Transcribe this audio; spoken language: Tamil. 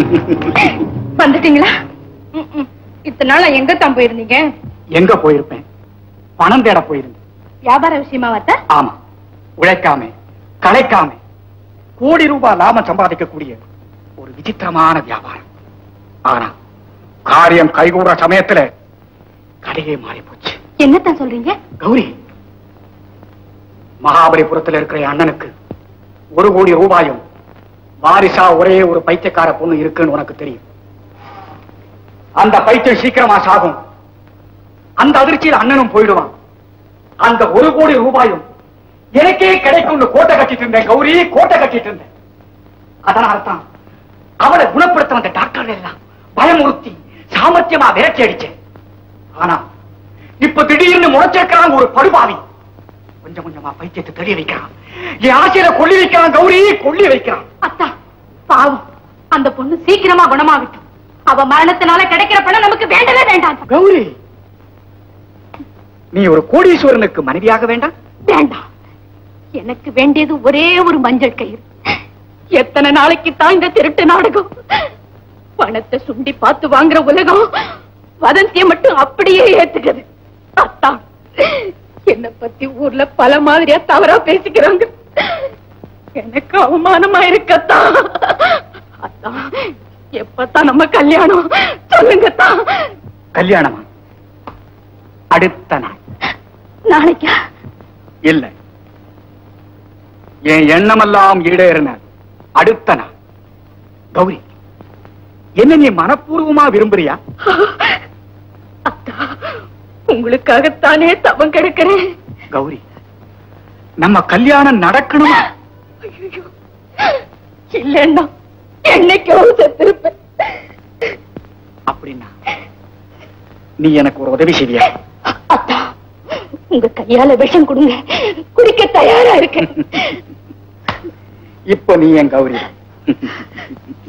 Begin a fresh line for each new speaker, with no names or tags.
வந்துட்டீங்களா ம், ம். இத்தனை நாளா எங்க தான் போயிருந்தீங்க
எங்க போயிருப்பேன் பணம் தேட போயிருந்தேன்
வியாபார விஷயமா வத்த
ஆமா உழைக்காம களைக்காம கோடி ரூபாய் லாபம் சம்பாதிக்கக்கூடிய ஒரு விசித்திரமான வியாபாரம் ஆனா காரியம் கைகூடுற சமயத்துல கடையே மாறி போச்சு
என்னத்தான் சொல்றீங்க
கௌரி மகாபலிபுரத்தில் இருக்கிற என் அண்ணனுக்கு ஒரு கோடி ரூபாயும் வாரிசா ஒரே ஒரு பைத்தியக்கார பொண்ணு இருக்குன்னு உனக்கு தெரியும் அந்த பைத்தியம் சீக்கிரமா சாகும் அந்த அதிர்ச்சியில் அண்ணனும் போயிடுவான் அந்த ஒரு கோடி ரூபாயும் எனக்கே கிடைக்கும்னு கோட்டை கட்டிட்டு இருந்தேன் கௌரி கோட்டை கட்டிட்டு இருந்தேன் அதனால்தான் அவளை குணப்படுத்த வந்த டாக்டர் எல்லாம் பயமுறுத்தி சாமர்த்தியமா விரட்டி அடிச்சேன் ஆனா இப்ப திடீர்னு முளைச்சிருக்கிறான் ஒரு படுபாவி கொஞ்சம் கொஞ்சமா பைத்தியத்தை தெளிய வைக்கிறான் என் ஆசையில கொல்லி வைக்கிறான் கௌரி கொல்லி வைக்கிறான்
அத்தா பாவம் அந்த பொண்ணு சீக்கிரமா குணமாகட்டும் அவ மரணத்தினால கிடைக்கிற பணம் நமக்கு வேண்டவே வேண்டாம்
கௌரி நீ ஒரு கோடீஸ்வரனுக்கு மனைவியாக வேண்டாம்
வேண்டாம் எனக்கு வேண்டியது ஒரே ஒரு மஞ்சள் கயிறு எத்தனை நாளைக்கு தான் இந்த திருட்டு நாடகம் பணத்தை சுண்டி பார்த்து வாங்குற உலகம் வதந்திய மட்டும் அப்படியே ஏத்துக்குது அத்தா என்ன பத்தி ஊர்ல பல மாதிரியா தவறா பேசிக்கிறாங்க எனக்கு அவமானமா இருக்கத்தா அத்தா எப்பத்தான் நம்ம கல்யாணம் சொல்லுங்கத்தா
கல்யாணமா அடுத்த நாள்
நாளைக்கா
இல்ல என் எண்ணமெல்லாம் ஈடேறின அடுத்த நாள் கௌரி என்ன நீ மனப்பூர்வமா விரும்புறியா
அத்தா உங்களுக்காகத்தானே தவம் கிடக்கிறேன்
கௌரி நம்ம கல்யாணம் நடக்கணுமா
ஐயோ இல்லைன்னா என்னைக்கோ செத்திருப்பேன்
அப்படின்னா நீ எனக்கு ஒரு உதவி செய்வியா
அத்தா உங்க கையால விஷம் கொடுங்க குடிக்க தயாரா இருக்கேன்
இப்ப நீ என் கௌரி